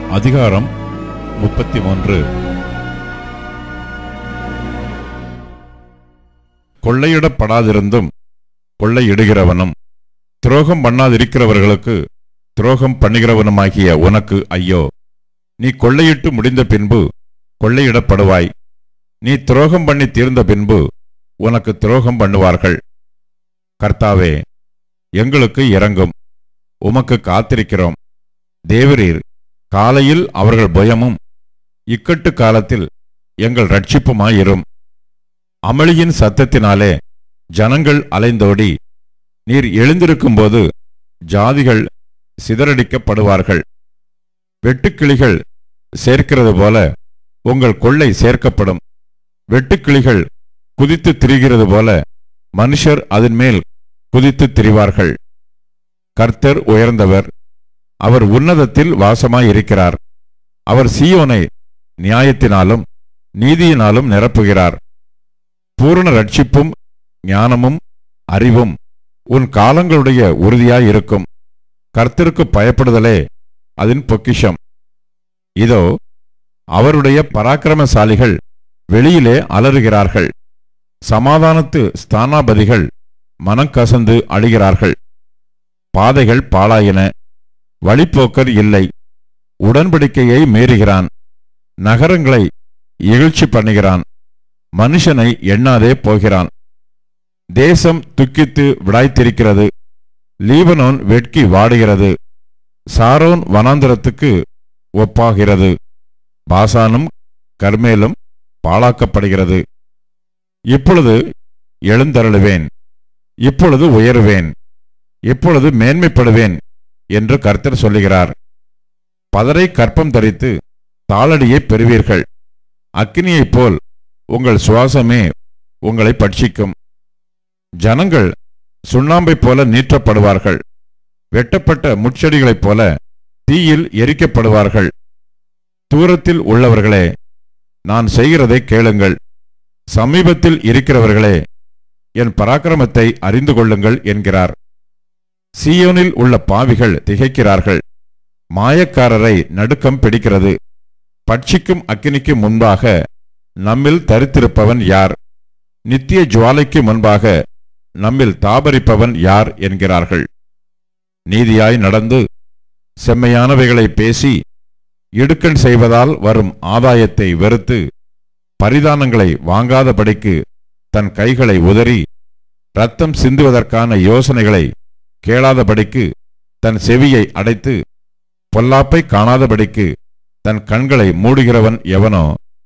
அதிகாரம் முப்பத்தி மூன்று கொள்ளையிடப்படாதிருந்தும் கொள்ளையிடுகிறவனும் துரோகம் பண்ணாதிருக்கிறவர்களுக்கு துரோகம் பண்ணுகிறவனுமாகிய உனக்கு ஐயோ நீ கொள்ளையிட்டு முடிந்த பின்பு கொள்ளையிடப்படுவாய் நீ துரோகம் பண்ணி தீர்ந்த பின்பு உனக்கு துரோகம் பண்ணுவார்கள் கர்த்தாவே எங்களுக்கு இறங்கும் உமக்கு காத்திருக்கிறோம் தேவரீர் காலையில் அவர்கள் பயமும் இக்கட்டு காலத்தில் எங்கள் ரட்சிப்புமாயிரும் அமளியின் சத்தத்தினாலே ஜனங்கள் அலைந்தோடி நீர் எழுந்திருக்கும்போது ஜாதிகள் சிதறடிக்கப்படுவார்கள் வெட்டுக்கிளிகள் சேர்க்கிறது போல உங்கள் கொள்ளை சேர்க்கப்படும் வெட்டுக்கிளிகள் குதித்து திரிகிறது போல மனுஷர் அதன் மேல் குதித்து திரிவார்கள் கர்த்தர் உயர்ந்தவர் அவர் உன்னதத்தில் வாசமாயிருக்கிறார் அவர் சீயோனை நியாயத்தினாலும் நீதியினாலும் நிரப்புகிறார் பூரண ரட்சிப்பும் ஞானமும் அறிவும் உன் காலங்களுடைய உறுதியாயிருக்கும் கர்த்தருக்கு பயப்படுதலே அதன் பொக்கிஷம் இதோ அவருடைய பராக்கிரமசாலிகள் வெளியிலே அலறுகிறார்கள் சமாதானத்து ஸ்தானாபதிகள் மனங்கசந்து அழுகிறார்கள் பாதைகள் பாழாயின வழிப்போக்கர் இல்லை உடன்படிக்கையை மீறுகிறான் நகரங்களை இகழ்ச்சி பண்ணுகிறான் மனுஷனை எண்ணாதே போகிறான் தேசம் துக்கித்து விடாய்த்திருக்கிறது லீபனோன் வெட்கி வாடுகிறது சாரோன் வனாந்திரத்துக்கு ஒப்பாகிறது பாசானும் கர்மேலும் பாழாக்கப்படுகிறது இப்பொழுது எழுந்தருளுவேன் இப்பொழுது உயருவேன் இப்பொழுது மேன்மைப்படுவேன் என்று கர்த்தர் சொல்லுகிறார் பதரை கற்பம் தரித்து தாளடியை பெறுவீர்கள் அக்கினியைப் போல் உங்கள் சுவாசமே உங்களை பட்சிக்கும் ஜனங்கள் சுண்ணாம்பைப் போல நீற்றப்படுவார்கள் வெட்டப்பட்ட முட்செடிகளைப் போல தீயில் எரிக்கப்படுவார்கள் தூரத்தில் உள்ளவர்களே நான் செய்கிறதை கேளுங்கள் சமீபத்தில் இருக்கிறவர்களே என் பராக்கிரமத்தை அறிந்து கொள்ளுங்கள் என்கிறார் சீயோனில் உள்ள பாவிகள் திகைக்கிறார்கள் மாயக்காரரை நடுக்கம் பிடிக்கிறது பட்சிக்கும் அக்கினிக்கு முன்பாக நம்மில் தரித்திருப்பவன் யார் நித்திய ஜுவாலைக்கு முன்பாக நம்மில் தாபரிப்பவன் யார் என்கிறார்கள் நீதியாய் நடந்து செம்மையானவைகளை பேசி இடுக்கண் செய்வதால் வரும் ஆதாயத்தை வெறுத்து பரிதானங்களை வாங்காதபடிக்கு தன் கைகளை உதறி ரத்தம் சிந்துவதற்கான யோசனைகளை கேளாதபடிக்கு தன் செவியை அடைத்து பொல்லாப்பை காணாதபடிக்கு தன் கண்களை மூடுகிறவன் எவனோ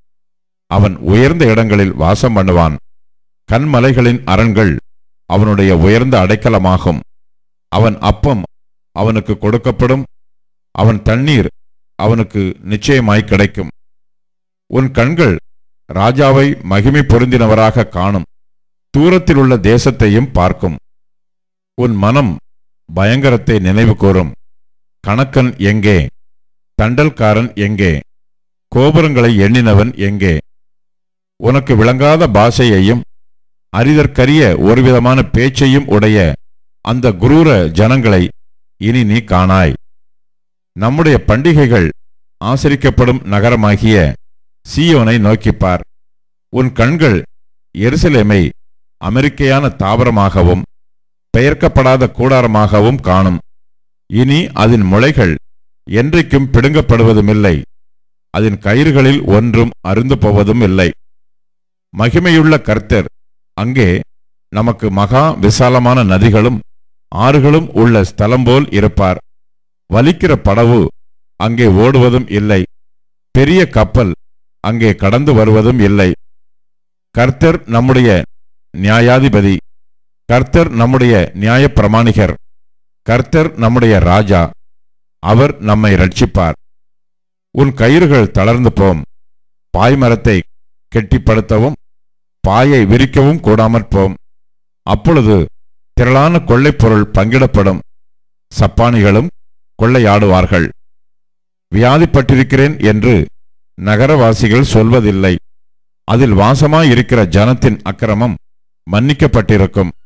அவன் உயர்ந்த இடங்களில் வாசம் பண்ணுவான் கண்மலைகளின் அரண்கள் அவனுடைய உயர்ந்த அடைக்கலமாகும் அவன் அப்பம் அவனுக்கு கொடுக்கப்படும் அவன் தண்ணீர் அவனுக்கு நிச்சயமாய் கிடைக்கும் உன் கண்கள் ராஜாவை மகிமை பொருந்தினவராக காணும் தூரத்தில் உள்ள தேசத்தையும் பார்க்கும் உன் மனம் பயங்கரத்தை நினைவு கூறும் கணக்கன் எங்கே தண்டல்காரன் எங்கே கோபுரங்களை எண்ணினவன் எங்கே உனக்கு விளங்காத பாஷையையும் அரிதற்கரிய ஒருவிதமான பேச்சையும் உடைய அந்த குரூர ஜனங்களை இனி நீ காணாய் நம்முடைய பண்டிகைகள் ஆசரிக்கப்படும் நகரமாகிய சீயோனை நோக்கிப்பார் உன் கண்கள் எருசலேமை அமெரிக்கையான தாவரமாகவும் பெயர்க்கப்படாத கூடாரமாகவும் காணும் இனி அதன் முளைகள் என்றைக்கும் பிடுங்கப்படுவதுமில்லை அதன் கயிறுகளில் ஒன்றும் அருந்து போவதும் இல்லை மகிமையுள்ள கர்த்தர் அங்கே நமக்கு மகா விசாலமான நதிகளும் ஆறுகளும் உள்ள ஸ்தலம் போல் இருப்பார் வலிக்கிற படவு அங்கே ஓடுவதும் இல்லை பெரிய கப்பல் அங்கே கடந்து வருவதும் இல்லை கர்த்தர் நம்முடைய நியாயாதிபதி கர்த்தர் நம்முடைய நியாய பிரமாணிகர் கர்த்தர் நம்முடைய ராஜா அவர் நம்மை ரட்சிப்பார் உன் கயிறுகள் தளர்ந்து போம் பாய்மரத்தை கெட்டிப்படுத்தவும் பாயை விரிக்கவும் கூடாமற் போம் அப்பொழுது திரளான கொள்ளைப் பொருள் பங்கிடப்படும் சப்பானிகளும் கொள்ளையாடுவார்கள் வியாதிப்பட்டிருக்கிறேன் என்று நகரவாசிகள் சொல்வதில்லை அதில் வாசமாயிருக்கிற ஜனத்தின் அக்கிரமம் மன்னிக்கப்பட்டிருக்கும்